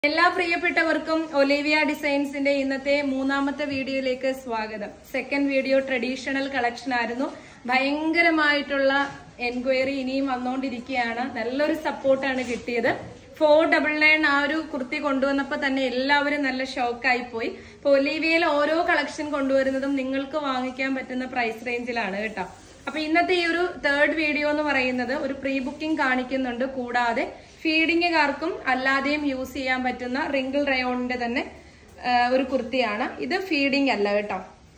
എല്ലാ പ്രിയപ്പെട്ടവർക്കും ഒലിവിയ ഡിസൈൻസിന്റെ ഇന്നത്തെ മൂന്നാമത്തെ വീഡിയോയിലേക്ക് സ്വാഗതം സെക്കൻഡ് വീഡിയോ ട്രഡീഷണൽ കളക്ഷൻ ആയിരുന്നു ഭയങ്കരമായിട്ടുള്ള എൻക്വയറി ഇനിയും വന്നുകൊണ്ടിരിക്കുകയാണ് നല്ലൊരു സപ്പോർട്ടാണ് കിട്ടിയത് ഫോർ ഡബിൾ നയൻ ആ ഒരു കുർത്തി കൊണ്ടുവന്നപ്പോൾ തന്നെ എല്ലാവരും നല്ല ഷോക്കായി പോയി ഇപ്പൊ ഒലിവിയയിൽ ഓരോ കളക്ഷൻ കൊണ്ടുവരുന്നതും നിങ്ങൾക്ക് വാങ്ങിക്കാൻ പറ്റുന്ന പ്രൈസ് റേഞ്ചിലാണ് കേട്ടോ അപ്പൊ ഇന്നത്തെ ഈ ഒരു തേർഡ് വീഡിയോ എന്ന് പറയുന്നത് ഒരു പ്രീ ബുക്കിംഗ് കാണിക്കുന്നുണ്ട് കൂടാതെ ഫീഡിങ്ങുകാർക്കും അല്ലാതെയും യൂസ് ചെയ്യാൻ പറ്റുന്ന റിങ്കിൾ റയോണിന്റെ തന്നെ ആ, ഒരു കുർത്തിയാണ് ഇത് ഫീഡിംഗ് അല്ല കേട്ടോ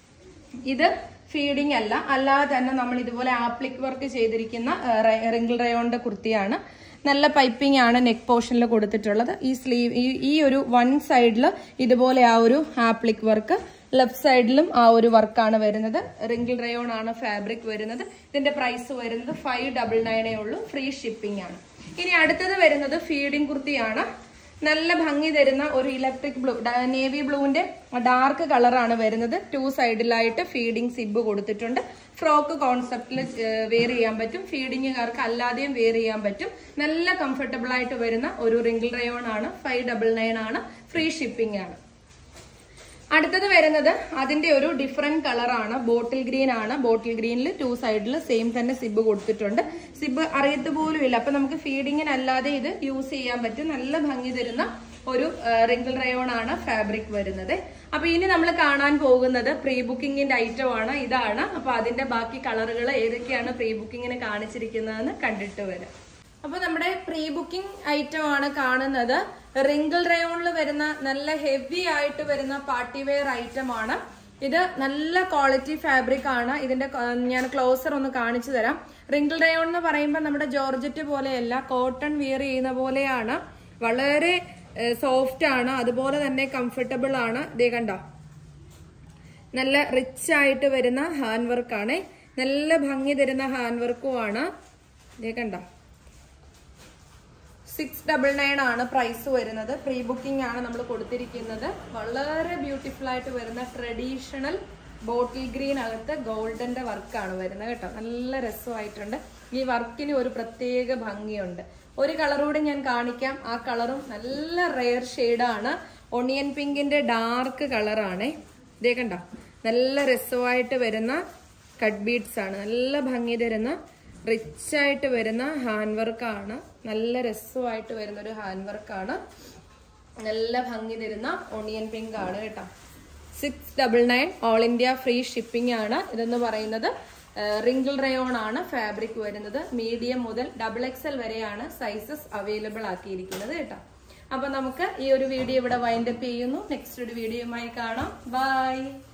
ഇത് ഫീഡിംഗ് അല്ല അല്ലാതെ തന്നെ നമ്മൾ ഇതുപോലെ ആപ്ലിക് വർക്ക് ചെയ്തിരിക്കുന്ന റിങ്കിൾ റയോണിന്റെ കുർത്തിയാണ് നല്ല പൈപ്പിംഗ് ആണ് നെക്ക് പോർഷനിൽ കൊടുത്തിട്ടുള്ളത് ഈ സ്ലീവ് ഈ ഈ ഒരു വൺ സൈഡിൽ ഇതുപോലെ ആ ഒരു ആപ്ലിക് വർക്ക് ലെഫ്റ്റ് സൈഡിലും ആ ഒരു വർക്കാണ് വരുന്നത് റിങ്കിൾ റയോൺ ആണ് ഫാബ്രിക് വരുന്നത് ഇതിന്റെ പ്രൈസ് വരുന്നത് ഫൈവ് ഡബിൾ നയനേ ഉള്ളൂ ഫ്രീ ഷിപ്പിംഗ് ആണ് ഇനി അടുത്തത് വരുന്നത് ഫീഡിംഗ് കുർത്തിയാണ് നല്ല ഭംഗി തരുന്ന ഒരു ഇലക്ട്രിക് ബ്ലൂ നേവി ബ്ലൂവിന്റെ ഡാർക്ക് കളറാണ് വരുന്നത് ടു സൈഡിലായിട്ട് ഫീഡിംഗ് സിബ് കൊടുത്തിട്ടുണ്ട് ഫ്രോക്ക് കോൺസെപ്റ്റിൽ വെയർ ചെയ്യാൻ പറ്റും ഫീഡിങ്ങുകാർക്ക് അല്ലാതെയും വെയർ ചെയ്യാൻ പറ്റും നല്ല കംഫർട്ടബിൾ ആയിട്ട് വരുന്ന ഒരു റിങ്കിൾ റയോൺ ആണ് ഫൈവ് ഡബിൾ നയൻ ആണ് ഫ്രീ ഷിപ്പിംഗ് ആണ് അടുത്തത് വരുന്നത് അതിന്റെ ഒരു ഡിഫറെന്റ് കളറാണ് ബോട്ടിൽ ഗ്രീൻ ആണ് ബോട്ടിൽ ഗ്രീനിൽ ടു സൈഡിൽ സെയിം തന്നെ സിബ് കൊടുത്തിട്ടുണ്ട് സിബ് അറിയത്ത് പോലും ഇല്ല അപ്പൊ നമുക്ക് ഫീഡിങ്ങിന് അല്ലാതെ ഇത് യൂസ് ചെയ്യാൻ പറ്റും നല്ല ഭംഗി തരുന്ന ഒരു റിങ്കിൾ റയോൺ ആണ് ഫാബ്രിക് വരുന്നത് അപ്പൊ ഇനി നമ്മൾ കാണാൻ പോകുന്നത് പ്രീ ബുക്കിംഗിന്റെ ഐറ്റം ആണ് ഇതാണ് അപ്പൊ അതിന്റെ ബാക്കി കളറുകൾ ഏതൊക്കെയാണ് പ്രീ ബുക്കിങ്ങിന് കാണിച്ചിരിക്കുന്നതെന്ന് കണ്ടിട്ട് വരാം അപ്പൊ നമ്മുടെ പ്രീ ബുക്കിംഗ് ഐറ്റം ആണ് കാണുന്നത് റിങ്കിൾ റയോണിൽ വരുന്ന നല്ല ഹെവി ആയിട്ട് വരുന്ന പാർട്ടി വെയർ ഐറ്റം ആണ് ഇത് നല്ല ക്വാളിറ്റി ഫാബ്രിക് ആണ് ഇതിന്റെ ക- ഞാൻ ക്ലോസർ ഒന്ന് കാണിച്ചു തരാം റിങ്കിൾ റയോൺ എന്ന് പറയുമ്പോൾ നമ്മുടെ ജോർജറ്റ് പോലെയല്ല കോട്ടൺ വിയർ ചെയ്യുന്ന പോലെയാണ് വളരെ സോഫ്റ്റ് ആണ് അതുപോലെ തന്നെ കംഫർട്ടബിൾ ആണ് ഇതേ കണ്ടോ നല്ല റിച്ച് ആയിട്ട് വരുന്ന ഹാൻഡ് വർക്കാണ് നല്ല ഭംഗി തരുന്ന ഹാൻഡ് വർക്കും ആണ് ഇതേ കണ്ടോ സിക്സ് ഡബിൾ നയൻ ആണ് പ്രൈസ് വരുന്നത് പ്രീ ബുക്കിംഗ് ആണ് നമ്മൾ കൊടുത്തിരിക്കുന്നത് വളരെ ബ്യൂട്ടിഫുൾ ആയിട്ട് വരുന്ന ട്രഡീഷണൽ ബോട്ടിൽ ഗ്രീൻ അകത്ത് ഗോൾഡന്റെ വർക്കാണ് വരുന്നത് കേട്ടോ നല്ല രസമായിട്ടുണ്ട് ഈ വർക്കിന് ഒരു പ്രത്യേക ഭംഗിയുണ്ട് ഒരു കളർ കൂടി ഞാൻ കാണിക്കാം ആ കളറും നല്ല റെയർ ഷെയ്ഡാണ് ഒണിയൻ പിങ്കിന്റെ ഡാർക്ക് കളറാണ് ഇതേ കണ്ടോ നല്ല രസമായിട്ട് വരുന്ന കട്ട് ബീഡ്സ് ആണ് നല്ല ഭംഗി തരുന്ന റിച്ച് ആയിട്ട് വരുന്ന ഹാൻഡ് വർക്കാണ് നല്ല രസമായിട്ട് വരുന്ന ഒരു ഹാൻഡ് വർക്കാണ് നല്ല ഭംഗി തരുന്ന ഒണിയൻ പിങ്ക് ആണ് കേട്ടോ six double nine all India free shipping ആണ് ഇതെന്ന് പറയുന്നത് റിങ്കിൾ റയോൺ ആണ് ഫാബ്രിക് വരുന്നത് മീഡിയം മുതൽ ഡബിൾ എക്സൽ വരെയാണ് സൈസസ് അവൈലബിൾ ആക്കിയിരിക്കുന്നത് കേട്ടോ അപ്പൊ നമുക്ക് ഈ ഒരു വീഡിയോ ഇവിടെ വൈൻഡപ്പ് ചെയ്യുന്നു നെക്സ്റ്റ് ഒരു വീഡിയോയുമായി കാണാം ബൈ